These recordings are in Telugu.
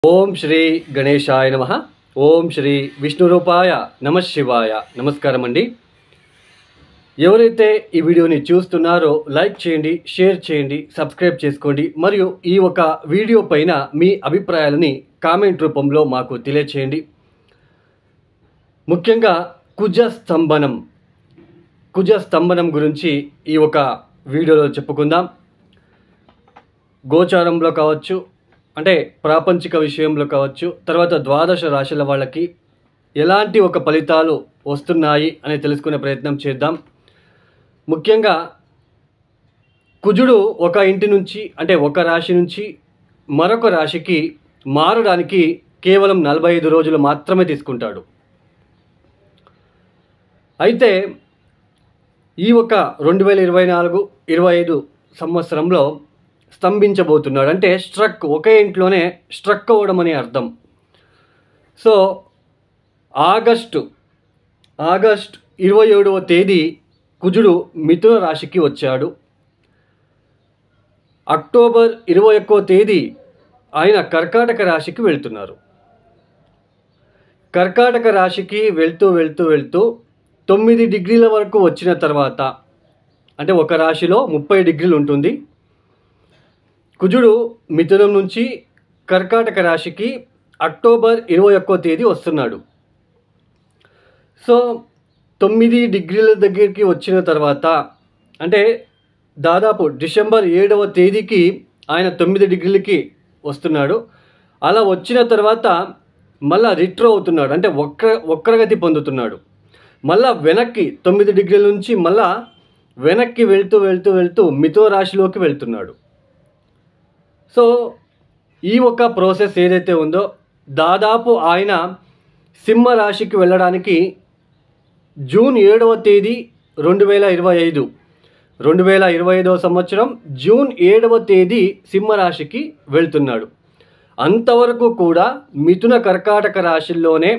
ఓం శ్రీ గణేశాయ నమ ఓం శ్రీ విష్ణురూపాయ నమ శివాయ నమస్కారం అండి ఎవరైతే ఈ వీడియోని చూస్తున్నారో లైక్ చేయండి షేర్ చేయండి సబ్స్క్రైబ్ చేసుకోండి మరియు ఈ ఒక వీడియో పైన మీ అభిప్రాయాలని కామెంట్ రూపంలో మాకు తెలియచేయండి ముఖ్యంగా కుజ స్తంభనం కుజ స్తంభనం గురించి ఈ ఒక వీడియోలో చెప్పుకుందాం గోచారంలో కావచ్చు అంటే ప్రాపంచిక విషయంలో కావచ్చు తర్వాత ద్వాదశ రాశుల వాళ్ళకి ఎలాంటి ఒక ఫలితాలు వస్తున్నాయి అని తెలుసుకునే ప్రయత్నం చేద్దాం ముఖ్యంగా కుజుడు ఒక ఇంటి నుంచి అంటే ఒక రాశి నుంచి మరొక రాశికి మారడానికి కేవలం నలభై ఐదు రోజులు మాత్రమే తీసుకుంటాడు అయితే ఈ ఒక రెండు వేల ఇరవై నాలుగు ఇరవై ఐదు సంవత్సరంలో స్తంభించబోతున్నాడు అంటే స్ట్రక్ ఒకే ఇంట్లోనే స్ట్రక్ అవ్వడం అనే అర్థం సో ఆగస్టు ఆగస్ట్ ఇరవై ఏడవ తేదీ కుజుడు మిథున రాశికి వచ్చాడు అక్టోబర్ ఇరవై ఒక్కవ తేదీ ఆయన కర్కాటక రాశికి వెళ్తున్నారు కర్కాటక రాశికి వెళ్తూ వెళ్తూ వెళ్తూ తొమ్మిది డిగ్రీల వరకు వచ్చిన తర్వాత అంటే ఒక రాశిలో ముప్పై డిగ్రీలు ఉంటుంది కుజుడు మిథునం నుంచి కర్కాటక రాశికి అక్టోబర్ ఇరవై ఒక్కో తేదీ వస్తున్నాడు సో తొమ్మిది డిగ్రీల దగ్గరికి వచ్చిన తర్వాత అంటే దాదాపు డిసెంబర్ ఏడవ తేదీకి ఆయన తొమ్మిది డిగ్రీలకి వస్తున్నాడు అలా వచ్చిన తర్వాత మళ్ళా రిట్రో అవుతున్నాడు అంటే వక్ర వక్రగతి పొందుతున్నాడు మళ్ళా వెనక్కి తొమ్మిది డిగ్రీల నుంచి మళ్ళా వెనక్కి వెళ్తూ వెళ్తూ వెళ్తూ మిథో రాశిలోకి వెళ్తున్నాడు సో ఈ ఒక ప్రాసెస్ ఏదైతే ఉందో దాదాపు ఆయన సింహ రాశికి వెళ్ళడానికి జూన్ ఏడవ తేదీ రెండు వేల ఇరవై ఐదు రెండు వేల ఇరవై ఐదవ సంవత్సరం జూన్ ఏడవ తేదీ సింహరాశికి వెళ్తున్నాడు అంతవరకు కూడా మిథున కర్కాటక రాశిల్లోనే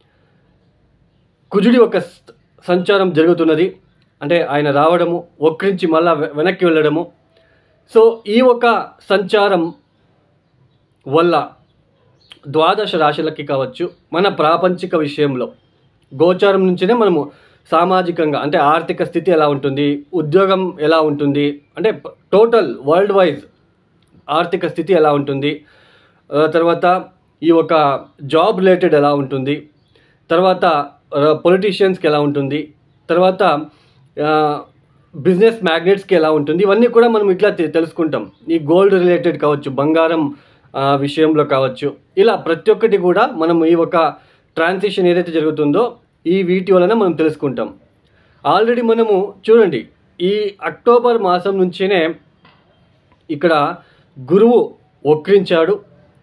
కుజుడి ఒక స- సంచారం జరుగుతున్నది అంటే ఆయన రావడము వక్రించి మళ్ళా వె- వెనక్కి వెళ్ళడము సో ఈ ఒక సంచారం వల్ల ద్వాదశ రాశులకి కావచ్చు మన ప్రాపంచిక విషయంలో గోచారం నుంచినే మనము సామాజికంగా అంటే ఆర్థిక స్థితి ఎలా ఉంటుంది ఉద్యోగం ఎలా ఉంటుంది అంటే ప- టోటల్ వరల్డ్ వైజ్ ఆర్థిక స్థితి ఎలా ఉంటుంది ఆ, తర్వాత ఈ ఒక జాబ్ రిలేటెడ్ ఎలా ఉంటుంది తర్వాత పొలిటీషియన్స్కి ఎలా ఉంటుంది తర్వాత ఆ, బిజినెస్ మ్యాగ్నెట్స్కి ఎలా ఉంటుంది ఇవన్నీ కూడా మనం ఇట్లా తె- తెలుసుకుంటాం ఈ గోల్డ్ రిలేటెడ్ కావచ్చు బంగారం ఆ, విషయంలో కావచ్చు ఇలా ప్రతి ఒక్కటి కూడా మనం ఈ ఒక ట్రాన్సిషన్ ఏదైతే జరుగుతుందో ఈ వీటి వలన మనం తెలుసుకుంటాం ఆల్రెడీ మనము చూడండి ఈ అక్టోబర్ మాసం నుంచినే ఇక్కడ గురువు వక్రించాడు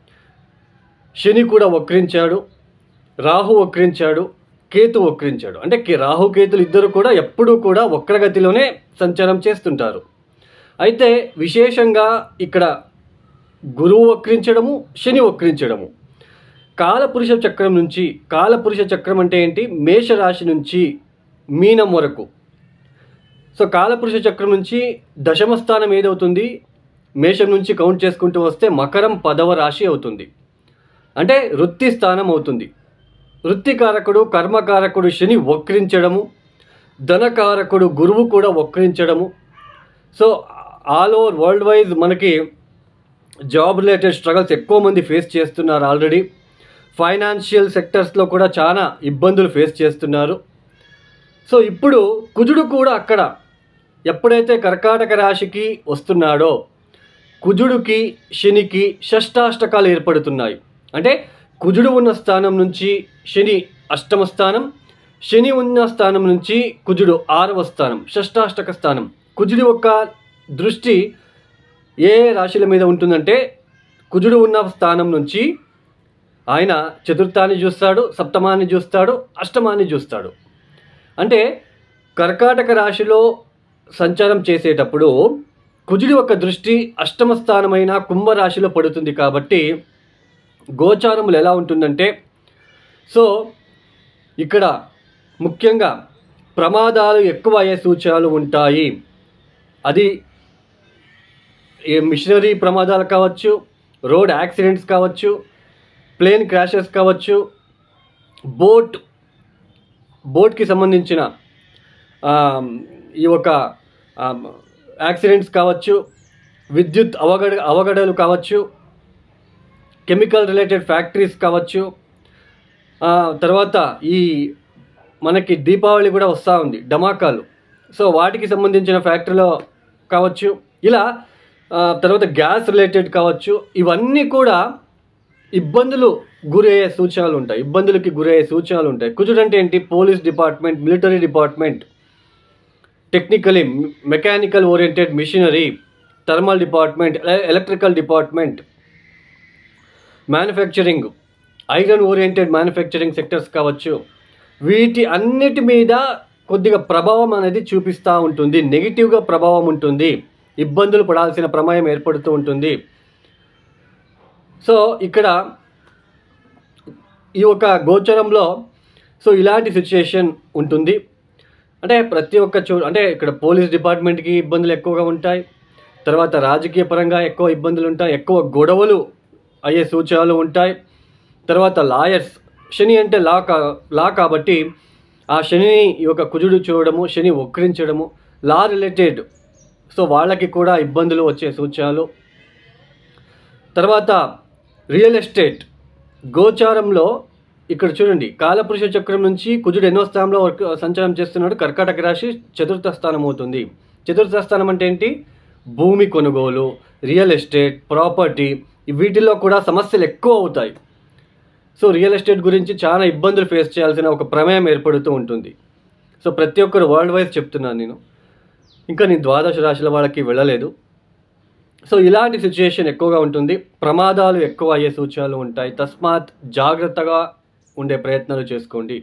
శని కూడా వక్రించాడు రాహు వక్రించాడు కేతు వక్రించాడు అంటే కే- రాహు కేతులు ఇద్దరు కూడా ఎప్పుడూ కూడా వక్రగతిలోనే సంచారం చేస్తుంటారు అయితే విశేషంగా ఇక్కడ గురువు వక్రించడము శని వక్రించడము కాలపురుష చక్రం నుంచి కాలపురుష చక్రం అంటే ఏంటి మేషరాశి నుంచి మీనం వరకు సో కాలపురుష చక్రం నుంచి దశమ స్థానం ఏదవుతుంది మేషం నుంచి కౌంట్ చేసుకుంటూ వస్తే మకరం పదవ రాశి అవుతుంది అంటే వృత్తి స్థానం అవుతుంది వృత్తికారకుడు కర్మకారకుడు శని వక్రించడము ధనకారకుడు గురువు కూడా వక్రించడము so all over world wise మనకి జాబ్ రిలేటెడ్ స్ట్రగల్స్ ఎక్కువ మంది ఫేస్ చేస్తున్నారు ఆల్రెడీ ఫైనాన్షియల్ సెక్టర్స్లో కూడా చాలా ఇబ్బందులు ఫేస్ చేస్తున్నారు సో ఇప్పుడు కుజుడు కూడా అక్కడ ఎప్పుడైతే కర్కాటక రాశికి వస్తున్నాడో కుజుడికి శనికి షష్టాష్టకాలు ఏర్పడుతున్నాయి అంటే కుజుడు ఉన్న స్థానం నుంచి శని అష్టమ స్థానం శని ఉన్న స్థానం నుంచి కుజుడు ఆరవ స్థానం షష్టాష్టక స్థానం కుజుడి యొక్క దృష్టి ఏ రాశుల మీద ఉంటుందంటే కుజుడు ఉన్న స్థానం నుంచి ఆయన చతుర్థాన్ని చూస్తాడు సప్తమాన్ని చూస్తాడు అష్టమాన్ని చూస్తాడు అంటే కర్కాటక రాశిలో సంచారం చేసేటప్పుడు కుజుడి యొక్క దృష్టి అష్టమ స్థానమైన కుంభరాశిలో పడుతుంది కాబట్టి గోచారములు ఎలా ఉంటుందంటే సో ఇక్కడ ముఖ్యంగా ప్రమాదాలు ఎక్కువ అయ్యే సూచనలు ఉంటాయి అది ఏ మిషనరీ ప్రమాదాలు కావచ్చు రోడ్ యాక్సిడెంట్స్ కావచ్చు ప్లేన్ క్రాషెస్ కావచ్చు బోట్ బోట్కి సంబంధించిన ఆ, ఈ ఒక ఆ, యాక్సిడెంట్స్ కావచ్చు విద్యుత్ అవగడ అవగడలు కావచ్చు కెమికల్ రిలేటెడ్ ఫ్యాక్టరీస్ కావచ్చు ఆ, తర్వాత ఈ మనకి దీపావళి కూడా వస్తూ ఉంది డమాకాలు సో వాటికి సంబంధించిన ఫ్యాక్టరీలో కావచ్చు ఇలా ఆ, తర్వాత గ్యాస్ రిలేటెడ్ కావచ్చు ఇవన్నీ కూడా ఇబ్బందులు గురయ్యే సూచనలు ఉంటాయి ఇబ్బందులకి గురయ్యే సూచనలు ఉంటాయి కుజుడు అంటే ఏంటి police department military department technically mechanical oriented machinery thermal department electrical department manufacturing iron oriented manufacturing sectors కావచ్చు వీటి అన్నిటి మీద కొద్దిగా ప్రభావం అనేది చూపిస్తూ ఉంటుంది నెగిటివ్గా ప్రభావం ఉంటుంది ఇబ్బందులు పడాల్సిన ప్రమాదం ఏర్పడుతూ ఉంటుంది సో ఇక్కడ ఈ ఒక గోచరంలో సో ఇలాంటి సిచ్యుయేషన్ ఉంటుంది అంటే ప్రతి ఒక్క చో అంటే ఇక్కడ పోలీస్ డిపార్ట్మెంట్కి ఇబ్బందులు ఎక్కువగా ఉంటాయి తర్వాత రాజకీయ పరంగా ఎక్కువ ఇబ్బందులు ఉంటాయి ఎక్కువ గొడవలు అయ్యే సూచనలు ఉంటాయి తర్వాత లాయర్స్ శని అంటే లా కా లా కాబట్టి ఆ శనిని ఈ యొక్క కుజుడు చూడడము శని వక్రించడము లా రిలేటెడ్ సో వాళ్ళకి కూడా ఇబ్బందులు వచ్చే సూచనలు తర్వాత రియల్ ఎస్టేట్ గోచారంలో ఇక్కడ చూడండి కాలపురుష చక్రం నుంచి కుజుడు ఎన్నో స్థానంలో వర్క్ సంచారం చేస్తున్నాడు కర్కాటక రాశి చతుర్థ స్థానం అవుతుంది చతుర్థ స్థానం అంటే ఏంటి భూమి కొనుగోలు రియల్ ఎస్టేట్ ప్రాపర్టీ వీటిల్లో కూడా సమస్యలు ఎక్కువ అవుతాయి సో రియల్ ఎస్టేట్ గురించి చాలా ఇబ్బందులు ఫేస్ చేయాల్సిన ఒక ప్రమేయం ఏర్పడుతూ ఉంటుంది సో ప్రతి ఒక్కరు వరల్డ్ వైజ్ చెప్తున్నాను నేను ఇంకా నేను ద్వాదశ రాశుల వాళ్ళకి వెళ్ళలేదు సో ఇలాంటి సిచ్యుయేషన్ ఎక్కువగా ఉంటుంది ప్రమాదాలు ఎక్కువ అయ్యే సూచనలు ఉంటాయి తస్మాత్ జాగ్రత్తగా ఉండే ప్రయత్నాలు చేసుకోండి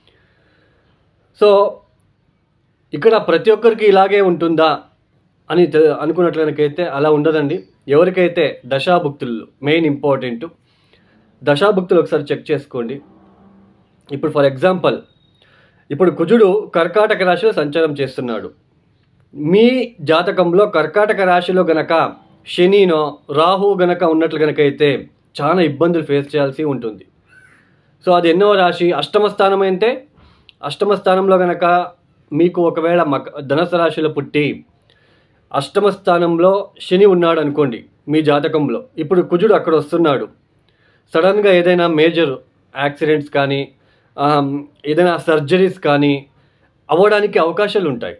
సో ఇక్కడ ప్రతి ఒక్కరికి ఇలాగే ఉంటుందా అని తె- అనుకున్నట్లయితే అలా ఉండదండి ఎవరికైతే దశాభుక్తులు మెయిన్ ఇంపార్టెంట్ దశాభుక్తులు ఒకసారి చెక్ చేసుకోండి ఇప్పుడు ఫర్ ఎగ్జాంపుల్ ఇప్పుడు కుజుడు కర్కాటక రాశిలో సంచారం చేస్తున్నాడు మీ జాతకంలో కర్కాటక రాశిలో గనక శనినో రాహు గనక ఉన్నట్లు గనక అయితే చాలా ఇబ్బందులు ఫేస్ చేయాల్సి ఉంటుంది సో అది ఎన్నో రాశి అష్టమ స్థానం అంటే అష్టమ స్థానంలో గనక మీకు ఒకవేళ మక ధనస్సు రాశిలో పుట్టి అష్టమ స్థానంలో శని ఉన్నాడు అనుకోండి మీ జాతకంలో ఇప్పుడు కుజుడు అక్కడ వస్తున్నాడు సడన్గా ఏదైనా మేజర్ యాక్సిడెంట్స్ కానీ ఆమ్, ఏదైనా సర్జరీస్ కానీ అవ్వడానికి అవకాశాలు ఉంటాయి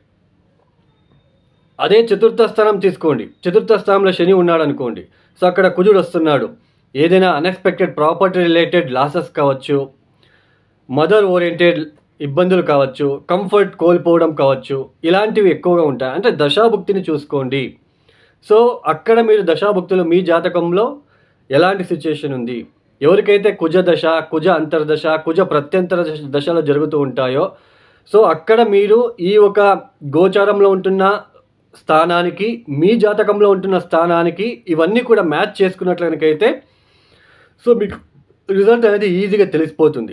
అదే చతుర్థ స్థానం తీసుకోండి చతుర్థ స్థానంలో శని ఉన్నాడు అనుకోండి సో అక్కడ కుజుడు వస్తున్నాడు ఏదైనా అన్ఎక్స్పెక్టెడ్ ప్రాపర్టీ రిలేటెడ్ లాసెస్ కావచ్చు మదర్ ఓరియంటెడ్ ఇబ్బందులు కావచ్చు కంఫర్ట్ కోల్పోవడం కావచ్చు ఇలాంటివి ఎక్కువగా ఉంటాయి అంటే దశాభుక్తిని చూసుకోండి సో అక్కడ మీరు దశాభుక్తులు మీ జాతకంలో ఎలాంటి సిచ్యుయేషన్ ఉంది ఎవరికైతే కుజ దశ కుజ అంతర్దశ కుజ ప్రత్యంతర దశ దశలు జరుగుతూ ఉంటాయో సో అక్కడ మీరు ఈ ఒక గోచారంలో ఉంటున్న స్థానానికి మీ జాతకంలో ఉంటున్న స్థానానికి ఇవన్నీ కూడా మ్యాచ్ చేసుకున్నట్లయితే సో మీకు రిజల్ట్ అనేది ఈజీగా తెలిసిపోతుంది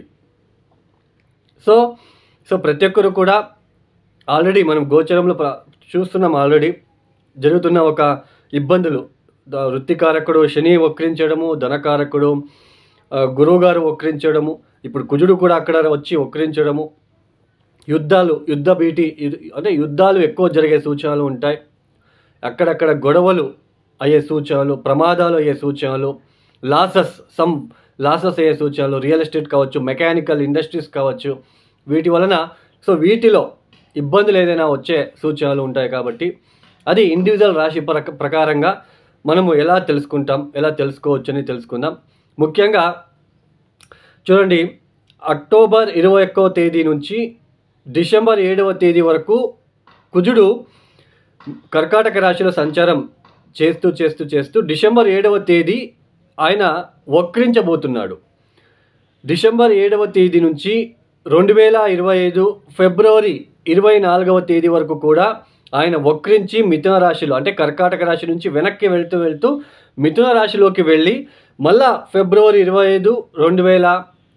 సో సో ప్రతి ఒక్కరు కూడా ఆల్రెడీ మనం గోచరంలో ప్ర- చూస్తున్నాం ఆల్రెడీ జరుగుతున్న ఒక ఇబ్బందులు ద- వృత్తికారకుడు శని వక్రించడము ధనకారకుడు ఆ, గురువుగారు వక్రించడము ఇప్పుడు కుజుడు కూడా అక్కడ వచ్చి వక్రించడము యుద్ధాలు యుద్ధ భీటి యు- అంటే యుద్ధాలు ఎక్కువ జరిగే సూచనలు ఉంటాయి అక్కడక్కడ గొడవలు అయ్యే సూచనలు ప్రమాదాలు అయ్యే సూచనలు లాసెస్ సమ్ లాసెస్ అయ్యే సూచనలు రియల్ ఎస్టేట్ కావచ్చు మెకానికల్ ఇండస్ట్రీస్ కావచ్చు వీటి వలన సో వీటిలో ఇబ్బందులు ఏదైనా వచ్చే సూచనలు ఉంటాయి కాబట్టి అది ఇండివిజువల్ రాశి ప్రక ప్రకారంగా మనము ఎలా తెలుసుకుంటాం ఎలా తెలుసుకోవచ్చు అని తెలుసుకుందాం ముఖ్యంగా చూడండి అక్టోబర్ ఇరవై ఒక్కవ తేదీ నుంచి డిసెంబర్ ఏడవ తేదీ వరకు కుజుడు కర్కాటక రాశిలో సంచారం చేస్తూ చేస్తూ చేస్తూ డిసెంబర్ ఏడవ తేదీ ఆయన వక్రించబోతున్నాడు డిసెంబర్ ఏడవ తేదీ నుంచి రెండు వేల ఇరవై ఐదు ఫిబ్రవరి ఇరవై నాలుగవ తేదీ వరకు కూడా ఆయన వక్రించి మిథున రాశిలో అంటే కర్కాటక రాశి నుంచి వెనక్కి వెళ్తూ వెళ్తూ మిథున రాశిలోకి వెళ్ళి మళ్ళా ఫిబ్రవరి ఇరవై ఐదు రెండు వేల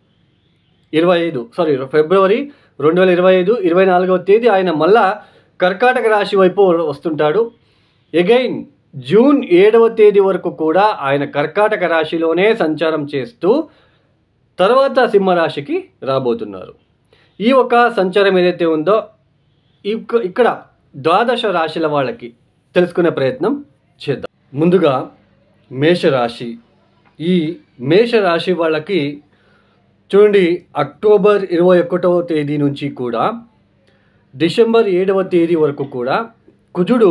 ఇరవై ఐదు సారీ ఫిబ్రవరి రెండు వేల ఇరవై ఐదు ఇరవై నాలుగవ తేదీ ఆయన మళ్ళా కర్కాటక రాశి వైపు వస్తుంటాడు ఎగైన్ జూన్ ఏడవ తేదీ వరకు కూడా ఆయన కర్కాటక రాశిలోనే సంచారం చేస్తూ తర్వాత సింహరాశికి రాబోతున్నారు ఈ ఒక సంచారం ఏదైతే ఉందో ఇక్క- ఇక్కడ ద్వాదశ రాశుల వాళ్ళకి తెలుసుకునే ప్రయత్నం చేద్దాం ముందుగా మేషరాశి ఈ మేషరాశి వాళ్ళకి చూడండి అక్టోబర్ ఇరవై ఒకటవ తేదీ నుంచి కూడా డిసెంబర్ ఏడవ తేదీ వరకు కూడా కుజుడు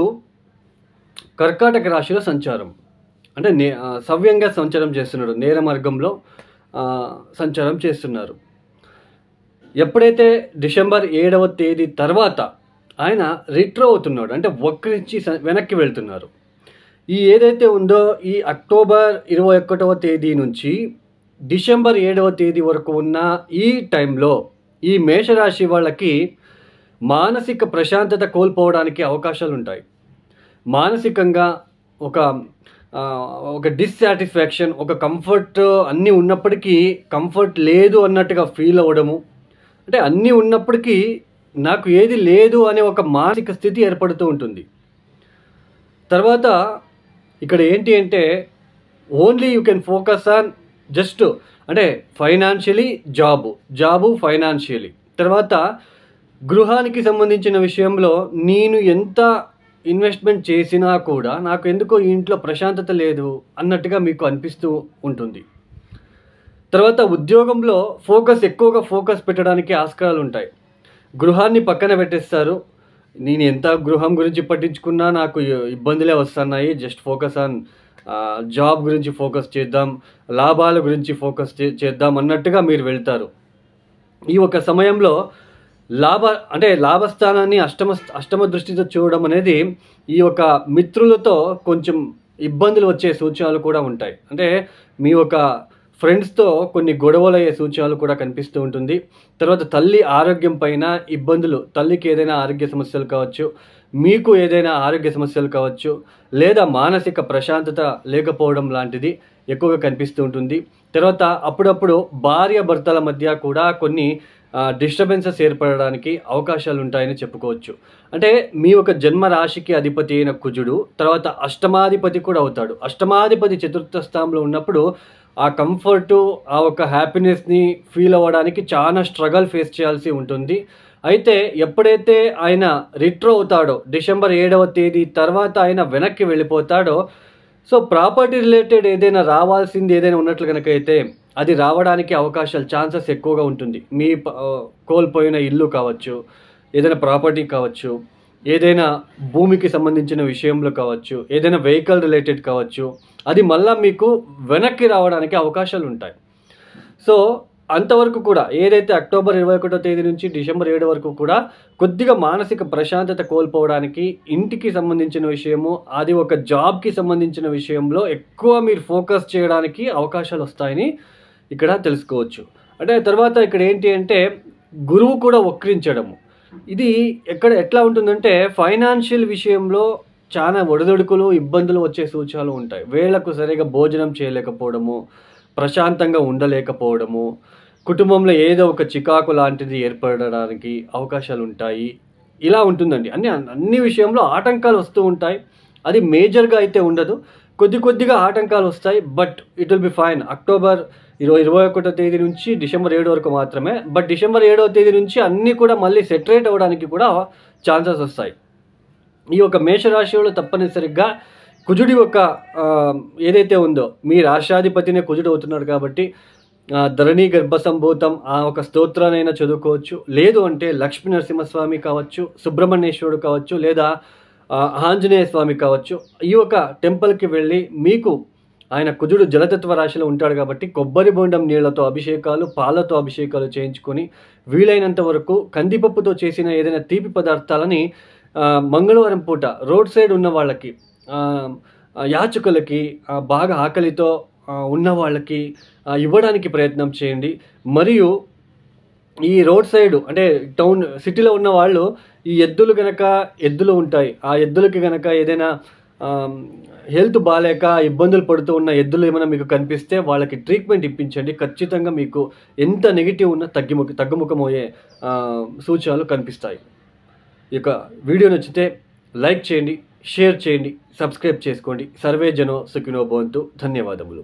కర్కాటక రాశిలో సంచారం అంటే నే ఆ, సవ్యంగా సంచారం చేస్తున్నాడు నేర మార్గంలో ఆ, సంచారం చేస్తున్నారు ఎప్పుడైతే డిసెంబర్ ఏడవ తేదీ తర్వాత ఆయన రిట్రో అవుతున్నాడు అంటే వక్రించి స- వెనక్కి వెళ్తున్నారు ఈ ఏదైతే ఉందో ఈ అక్టోబర్ ఇరవై ఒకటవ తేదీ నుంచి డిసెంబర్ ఏడవ తేదీ వరకు ఉన్న ఈ టైంలో ఈ మేషరాశి వాళ్ళకి మానసిక ప్రశాంతత కోల్పోవడానికి అవకాశాలు ఉంటాయి మానసికంగా ఒక ఆ, ఒక డిస్సాటిస్ఫాక్షన్ ఒక కంఫర్ట్ అన్నీ ఉన్నప్పటికీ కంఫర్ట్ లేదు అన్నట్టుగా ఫీల్ అవ్వడము అంటే అన్నీ ఉన్నప్పటికీ నాకు ఏది లేదు అనే ఒక మానసిక స్థితి ఏర్పడుతూ ఉంటుంది తర్వాత ఇక్కడ ఏంటి అంటే only you can focus on just అంటే ఫైనాన్షియలీ జాబు జాబు ఫైనాన్షియలీ తర్వాత గృహానికి సంబంధించిన విషయంలో నేను ఎంత ఇన్వెస్ట్మెంట్ చేసినా కూడా నాకు ఎందుకో ఈ ఇంట్లో ప్రశాంతత లేదు అన్నట్టుగా మీకు అనిపిస్తూ ఉంటుంది తర్వాత ఉద్యోగంలో ఫోకస్ ఎక్కువగా ఫోకస్ పెట్టడానికి ఆస్కారాలు ఉంటాయి గృహాన్ని పక్కన పెట్టేస్తారు నేను ఎంత గృహం గురించి పట్టించుకున్నా నాకు ఇ- ఇబ్బందులే వస్తున్నాయి జస్ట్ ఫోకస్ ఆన్ జాబ్ గురించి ఫోకస్ చేద్దాం లాభాల గురించి ఫోకస్ చే- చేద్దాం అన్నట్టుగా మీరు వెళ్తారు ఈ ఒక సమయంలో లాభ అంటే లాభస్థానాన్ని అష్టమ అష్టమ దృష్టితో చూడడం అనేది ఈ యొక్క మిత్రులతో కొంచెం ఇబ్బందులు వచ్చే సూచనలు కూడా ఉంటాయి అంటే మీ ఒక ఫ్రెండ్స్తో కొన్ని గొడవలు అయ్యే సూచనలు కూడా కనిపిస్తూ ఉంటుంది తర్వాత తల్లి ఆరోగ్యం పైన ఇబ్బందులు తల్లికి ఏదైనా ఆరోగ్య సమస్యలు కావచ్చు మీకు ఏదైనా ఆరోగ్య సమస్యలు కావచ్చు లేదా మానసిక ప్రశాంతత లేకపోవడం లాంటిది ఎక్కువగా కనిపిస్తూ ఉంటుంది తర్వాత అప్పుడప్పుడు భార్య భర్తల మధ్య కూడా కొన్ని డిస్టర్బెన్సెస్ ఏర్పడడానికి అవకాశాలు ఉంటాయని చెప్పుకోవచ్చు అంటే మీ ఒక జన్మ రాశికి అధిపతి అయిన కుజుడు తర్వాత అష్టమాధిపతి కూడా అవుతాడు అష్టమాధిపతి చతుర్థ స్థానంలో ఉన్నప్పుడు ఆ కంఫర్టు ఆ ఒక హ్యాపీనెస్ని ఫీల్ అవ్వడానికి చాలా స్ట్రగల్ ఫేస్ చేయాల్సి ఉంటుంది అయితే ఎప్పుడైతే ఆయన రిట్రో అవుతాడో డిసెంబర్ ఏడవ తేదీ తర్వాత ఆయన వెనక్కి వెళ్ళిపోతాడో సో ప్రాపర్టీ రిలేటెడ్ ఏదైనా రావాల్సింది ఏదైనా ఉన్నట్లు కనుక అయితే అది రావడానికి అవకాశాలు ఛాన్సెస్ ఎక్కువగా ఉంటుంది మీ ప- ఆ, కోల్పోయిన ఇల్లు కావచ్చు ఏదైనా ప్రాపర్టీ కావచ్చు ఏదైనా భూమికి సంబంధించిన విషయంలో కావచ్చు ఏదైనా వెహికల్ రిలేటెడ్ కావచ్చు అది మళ్ళా మీకు వెనక్కి రావడానికి అవకాశాలు ఉంటాయి సో అంతవరకు కూడా ఏదైతే అక్టోబర్ ఇరవై ఒకటో తేదీ నుంచి డిసెంబర్ ఏడు వరకు కూడా కొద్దిగా మానసిక ప్రశాంతత కోల్పోవడానికి ఇంటికి సంబంధించిన విషయము అది ఒక జాబ్కి సంబంధించిన విషయంలో ఎక్కువ మీరు ఫోకస్ చేయడానికి అవకాశాలు వస్తాయని ఇక్కడ తెలుసుకోవచ్చు అంటే తర్వాత ఇక్కడ ఏంటి అంటే గురువు కూడా వక్రించడము ఇది ఎక్కడ ఎట్లా ఉంటుందంటే ఫైనాన్షియల్ విషయంలో చాలా ఒడిదొడుకులు ఇబ్బందులు వచ్చే సూచనలు ఉంటాయి వేళకు సరిగా భోజనం చేయలేకపోవడము ప్రశాంతంగా ఉండలేకపోవడము కుటుంబంలో ఏదో ఒక చికాకు లాంటిది ఏర్పడడానికి అవకాశాలు ఉంటాయి ఇలా ఉంటుందండి అన్ని అన్ని విషయంలో ఆటంకాలు వస్తూ ఉంటాయి అది మేజర్గా అయితే ఉండదు కొద్ది కొద్దిగా ఆటంకాలు వస్తాయి but it will be fine October ఇరవై ఇరవై ఒకటో తేదీ నుంచి డిసెంబర్ ఏడు వరకు మాత్రమే బట్ డిసెంబర్ ఏడవ తేదీ నుంచి అన్నీ కూడా మళ్ళీ సెటరేట్ అవ్వడానికి కూడా ఛాన్సెస్ వస్తాయి ఈ యొక్క మేషరాశి వాళ్ళు తప్పనిసరిగా కుజుడి యొక్క ఆ, ఏదైతే ఉందో మీ రాష్ట్రాధిపతినే కుజుడు అవుతున్నాడు కాబట్టి ఆ, ధరణి గర్భసంభూతం ఆ ఒక స్తోత్రానైనా చదువుకోవచ్చు లేదు అంటే లక్ష్మీ నరసింహస్వామి కావచ్చు సుబ్రహ్మణ్యేశ్వరుడు కావచ్చు లేదా ఆ, ఆంజనేయ స్వామి కావచ్చు ఈ యొక్క టెంపుల్కి వెళ్ళి మీకు ఆయన కుజుడు జలతత్వ రాశిలో ఉంటాడు కాబట్టి కొబ్బరి బొండం నీళ్లతో అభిషేకాలు పాలతో అభిషేకాలు చేయించుకొని వీలైనంత వరకు కందిపప్పుతో చేసిన ఏదైనా తీపి పదార్థాలని ఆ, మంగళవారం పూట రోడ్ సైడ్ ఉన్న వాళ్ళకి ఆ, ఆ, యాచకులకి ఆ, బాగా ఆకలితో ఆ, ఉన్న వాళ్ళకి ఆ, ఇవ్వడానికి ప్రయత్నం చేయండి మరియు ఈ రోడ్ సైడ్ అంటే టౌన్ సిటీలో ఉన్న వాళ్ళు ఈ ఎద్దులు గనక ఎద్దులు ఉంటాయి ఆ ఎద్దులకి గనక ఏదైనా హెల్త్ బాగాలేక ఇబ్బందులు పడుతూ ఉన్న ఎద్దులు ఏమైనా మీకు కనిపిస్తే వాళ్ళకి ట్రీట్మెంట్ ఇప్పించండి ఖచ్చితంగా మీకు ఎంత నెగిటివ్ ఉన్నా తగ్గిముఖ తగ్గుముఖమయ్యే ఆ, సూచనలు కనిపిస్తాయి ఈ యొక్క వీడియో నచ్చితే లైక్ చేయండి షేర్ చేయండి సబ్స్క్రైబ్ చేసుకోండి సర్వే జనో సుఖినో భవంతు ధన్యవాదములు